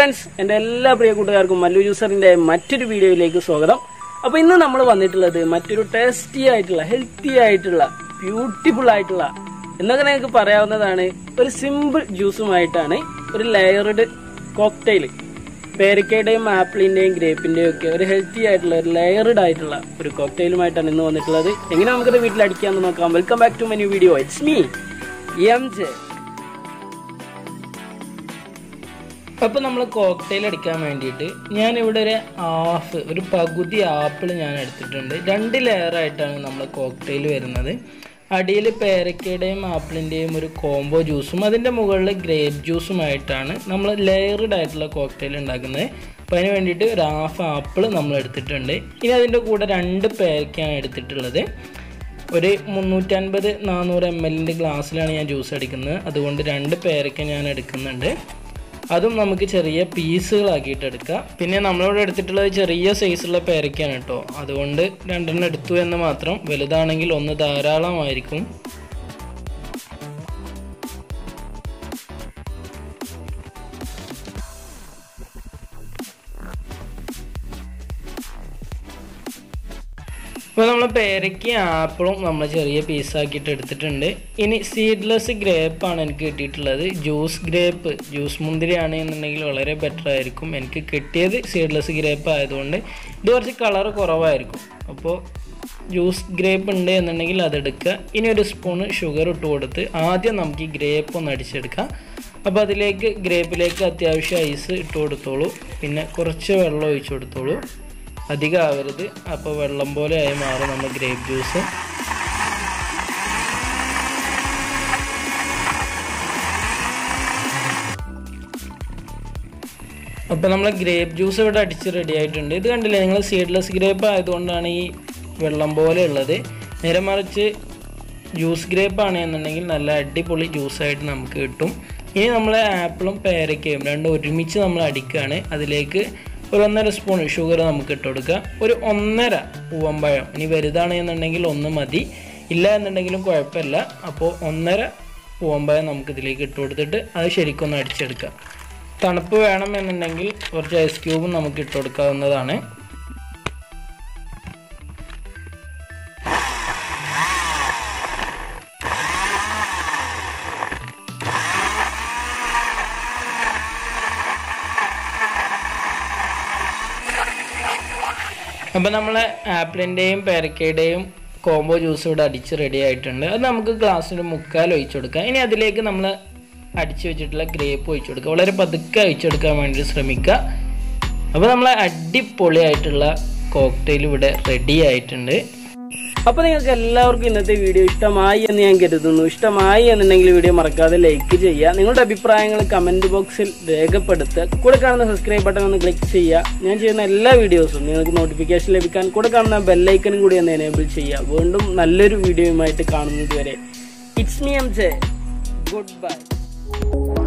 friends എൻ്റെ എല്ലാ പ്രിയ കൂട്ടുകാർക്കും മല്ലു യൂസറിന്റെ മറ്റൊരു വീഡിയോയിലേക്ക് സ്വാഗതം അപ്പൊ ഇന്ന് നമ്മൾ വന്നിട്ടുള്ളത് മറ്റൊരു ടേസ്റ്റി ആയിട്ടുള്ള ഹെൽത്തി ആയിട്ടുള്ള ബ്യൂട്ടിഫുൾ ആയിട്ടുള്ള എന്നൊക്കെ നിങ്ങൾക്ക് പറയാവുന്നതാണ് ഒരു സിമ്പിൾ ജ്യൂസുമായിട്ടാണ് ഒരു ലെയർഡ് കോക്ടെയിൽ പേരക്കയുടെയും ആപ്പിളിന്റെയും ഗ്രേപ്പിന്റെയും ഒക്കെ ഒരു ഹെൽത്തി ആയിട്ടുള്ള ഒരു ലെയർഡ് ആയിട്ടുള്ള ഒരു കോക്ടെയിലുമായിട്ടാണ് ഇന്ന് വന്നിട്ടുള്ളത് എങ്ങനെ നമുക്കത് വീട്ടിൽ അടിക്കാമെന്ന് നോക്കാം welcome back to my video it's me M J അപ്പൊ നമ്മൾ കോക്ടെയിൽ അടിക്കാൻ വേണ്ടിയിട്ട് ഞാൻ ഇവിടെ ഒരു ഹാഫ് ഒരു പകുതി ആപ്പിൾ ഞാൻ എടുത്തിട്ടുണ്ട് രണ്ട് ലെയർ ആയിട്ടാണ് നമ്മൾ കോക്ടെയിൽ വരുന്നത് അടിയിൽ പേരക്കയുടെയും ആപ്പിളിൻ്റെയും ഒരു കോംബോ ജ്യൂസും അതിൻ്റെ മുകളിൽ ഗ്രേപ്പ് ജ്യൂസുമായിട്ടാണ് നമ്മൾ ലെയർഡ് ആയിട്ടുള്ള കോക്ടെയിൽ ഉണ്ടാക്കുന്നത് അപ്പോൾ അതിന് വേണ്ടിയിട്ട് ഒരു ഹാഫ് ആപ്പിൾ നമ്മൾ എടുത്തിട്ടുണ്ട് ഇനി അതിൻ്റെ കൂടെ രണ്ട് പേരക്കയാണ് എടുത്തിട്ടുള്ളത് ഒരു മുന്നൂറ്റൻപത് നാനൂറ് എം എല്ലിൻ്റെ ഗ്ലാസ്സിലാണ് ഞാൻ ജ്യൂസ് അടിക്കുന്നത് അതുകൊണ്ട് രണ്ട് പേരക്ക ഞാൻ എടുക്കുന്നുണ്ട് അതും നമുക്ക് ചെറിയ പീസുകളാക്കിയിട്ട് എടുക്കാം പിന്നെ നമ്മളിവിടെ എടുത്തിട്ടുള്ളത് ചെറിയ സൈസുള്ള പേരയ്ക്കാണ് കേട്ടോ അതുകൊണ്ട് രണ്ടെണ്ണം എടുത്തു എന്ന് മാത്രം വലുതാണെങ്കിൽ ഒന്ന് ധാരാളമായിരിക്കും ഇപ്പോൾ നമ്മൾ പേരയ്ക്ക് ആപ്പിളും നമ്മൾ ചെറിയ പീസാക്കിയിട്ട് എടുത്തിട്ടുണ്ട് ഇനി സീഡ്ലെസ് ഗ്രേപ്പാണ് എനിക്ക് കിട്ടിയിട്ടുള്ളത് ജ്യൂസ് ഗ്രേപ്പ് ജ്യൂസ് മുന്തിരിയാണ് എന്നുണ്ടെങ്കിൽ വളരെ ബെറ്റർ ആയിരിക്കും എനിക്ക് കിട്ടിയത് സീഡ്ലെസ് ഗ്രേപ്പ് ആയതുകൊണ്ട് ഇത് കുറച്ച് കളർ കുറവായിരിക്കും അപ്പോൾ ജ്യൂസ് ഗ്രേപ്പ് ഉണ്ട് എന്നുണ്ടെങ്കിൽ അതെടുക്കുക ഇനി ഒരു സ്പൂണ് ഷുഗർ ഇട്ട് കൊടുത്ത് ആദ്യം നമുക്ക് ഈ ഗ്രേപ്പ് ഒന്ന് അടിച്ചെടുക്കാം അപ്പോൾ അതിലേക്ക് ഗ്രേപ്പിലേക്ക് അത്യാവശ്യം ഐസ് ഇട്ട് കൊടുത്തോളൂ പിന്നെ കുറച്ച് വെള്ളം ഒഴിച്ചു കൊടുത്തോളൂ അധികം ആവരുത് അപ്പോൾ വെള്ളം പോലെ ആയി മാറും നമ്മൾ ഗ്രേപ്പ് ജ്യൂസ് അപ്പോൾ നമ്മൾ ഗ്രേപ്പ് ജ്യൂസ് ഇവിടെ അടിച്ച് റെഡി ആയിട്ടുണ്ട് ഇത് കണ്ടില്ലേ നിങ്ങൾ സീഡ്ലെസ് ഗ്രേപ്പ് ആയതുകൊണ്ടാണ് ഈ വെള്ളം പോലെ ഉള്ളത് നേരെ മറിച്ച് ജ്യൂസ് ഗ്രേപ്പ് ആണെന്നുണ്ടെങ്കിൽ നല്ല അടിപൊളി ജ്യൂസായിട്ട് നമുക്ക് കിട്ടും ഇനി നമ്മൾ ആപ്പിളും പേരയ്ക്കയും രണ്ടും ഒരുമിച്ച് നമ്മൾ അടിക്കുകയാണ് അതിലേക്ക് ഒരു ഒന്നര സ്പൂൺ ഷുഗർ നമുക്ക് ഇട്ട് കൊടുക്കുക ഒരു ഒന്നര പൂവമ്പഴം ഇനി വലുതാണ് എന്നുണ്ടെങ്കിൽ ഒന്ന് മതി ഇല്ല എന്നുണ്ടെങ്കിലും കുഴപ്പമില്ല അപ്പോൾ ഒന്നര പൂവമ്പഴം നമുക്ക് ഇതിലേക്ക് ഇട്ട് കൊടുത്തിട്ട് അത് ശരിക്കൊന്ന് അടിച്ചെടുക്കാം തണുപ്പ് വേണം എന്നുണ്ടെങ്കിൽ കുറച്ച് ഐസ് ക്യൂബും നമുക്ക് ഇട്ട് കൊടുക്കാവുന്നതാണ് അപ്പോൾ നമ്മൾ ആപ്പിളിൻ്റെയും പേരക്കയുടെയും കോംബോ ജ്യൂസ് ഇവിടെ അടിച്ച് റെഡി ആയിട്ടുണ്ട് അത് നമുക്ക് ഗ്ലാസ്സിൽ മുക്കാൽ ഒഴിച്ചു കൊടുക്കാം ഇനി അതിലേക്ക് നമ്മൾ അടിച്ചു വെച്ചിട്ടുള്ള ഗ്രേപ്പ് ഒഴിച്ചു കൊടുക്കുക വളരെ പതുക്കെ ഒഴിച്ചെടുക്കാൻ വേണ്ടി ശ്രമിക്കുക അപ്പോൾ നമ്മൾ അടിപൊളിയായിട്ടുള്ള കോക്ടെയിൽ ഇവിടെ റെഡി ആയിട്ടുണ്ട് അപ്പോൾ നിങ്ങൾക്ക് എല്ലാവർക്കും ഇന്നത്തെ വീഡിയോ ഇഷ്ടമായി എന്ന് ഞാൻ കരുതുന്നു ഇഷ്ടമായി എന്നുണ്ടെങ്കിൽ വീഡിയോ മറക്കാതെ ലൈക്ക് ചെയ്യുക നിങ്ങളുടെ അഭിപ്രായങ്ങൾ കമന്റ് ബോക്സിൽ രേഖപ്പെടുത്തുക കൂടെ കാണുന്ന സബ്സ്ക്രൈബ് ബട്ടൺ ഒന്ന് ക്ലിക്ക് ചെയ്യുക ഞാൻ ചെയ്യുന്ന എല്ലാ വീഡിയോസും നിങ്ങൾക്ക് നോട്ടിഫിക്കേഷൻ ലഭിക്കാൻ കൂടെ കാണുന്ന ബെല്ലൈക്കനും കൂടി ഒന്ന് എനേബിൾ ചെയ്യുക വീണ്ടും നല്ലൊരു വീഡിയോയുമായിട്ട് കാണുന്നത് വരെ it's me M J good bye